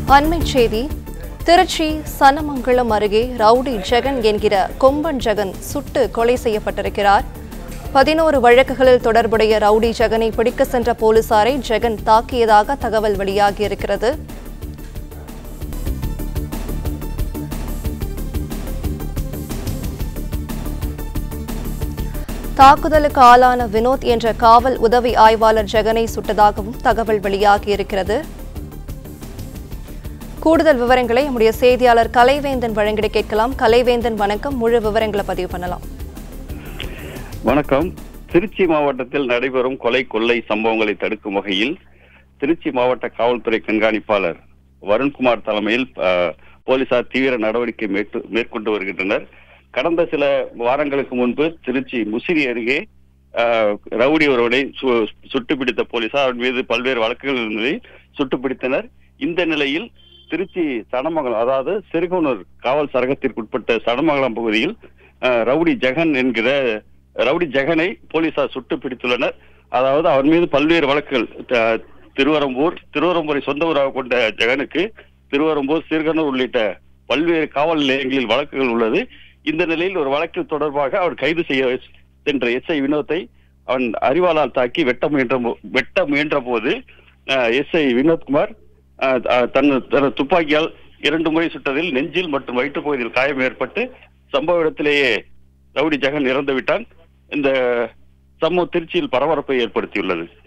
அண்மைச் செய்தி திருச்சி சனமங்கலம் அருகே ரவுடி ஜெகன் என்கிற கொம்பன் ஜெகன் சுட்டு கொலை செய்யப்பட்டிருக்கிறார் பதினோரு வழக்குகளில் தொடர்புடைய ரவுடி ஜெகனை பிடிக்க சென்ற போலீசாரை ஜெகன் தாக்கியதாக தகவல் வெளியாகியிருக்கிறது தாக்குதலுக்கு ஆளான வினோத் என்ற காவல் உதவி ஆய்வாளர் ஜெகனை சுட்டதாகவும் தகவல் வெளியாகியிருக்கிறது கூடுதல் விவரங்களை நம்முடைய செய்தியாளர் கலைவேந்தன் வழங்கிட கேட்கலாம் கலைவேந்தன் வணக்கம் முழு விவரங்களை பதிவு பண்ணலாம் வணக்கம் திருச்சி மாவட்டத்தில் நடைபெறும் கொலை கொள்ளை சம்பவங்களை தடுக்கும் வகையில் திருச்சி மாவட்ட காவல்துறை கண்காணிப்பாளர் வருண்குமார் தலைமையில் அஹ், போலீசார் தீவிர நடவடிக்கை மேற்று- மேற்கொண்டு வருகின்றனர் கடந்த சில வாரங்களுக்கு முன்பு திருச்சி முசிறி அருகே அஹ், ரவுடி ஒருவனை சு- சுட்டு பிடித்த போலீசார் அவன் மீது பல்வேறு வழக்குகள் இருந்ததை சுட்டு பிடித்தனர் இந்த நிலையில் திருச்சி சடமங்கலம் அதாவது சிறுகுனூர் காவல் சரகத்திற்குட்பட்ட சடமங்கலம் பகுதியில் அஹ், ரவுடி ஜெகன் என்கிற ரவுடி ஜெகனை போலீசார் சுட்டு பிடித்துள்ளனர் அதாவது அவர் மீது பல்வேறு வழக்குகள் த- திருவரம்பூர் திருவரம்பூரை சொந்த ஊராக கொண்ட ஜெகனுக்கு திருவரம்பூர் சிறுகனூர் உள்ளிட்ட பல்வேறு காவல் நிலையங்களில் வழக்குகள் உள்ளது இந்த நிலையில் ஒரு வழக்கில் தொடர்பாக அவர் கைது செய்ய சென்ற எஸ்ஐ வினோத்தை அவன் அறிவாளால் தாக்கி வெட்ட முயன்ற போ- வெட்ட முயன்ற போது எஸ்ஐ வினோத்குமார் அஹ், அஹ், தன் தனது துப்பாக்கியால் இரண்டு முறை சுட்டதில் நெஞ்சில் மற்றும் வயிற்றுப் பகுதியில் காயம் ஏற்பட்டு சம்பவ இடத்திலேயே ரவுடி ஜெகன் இறந்து விட்டான் இந்த சம்பவம் திருச்சியில் பரபரப்பை ஏற்படுத்தியுள்ளது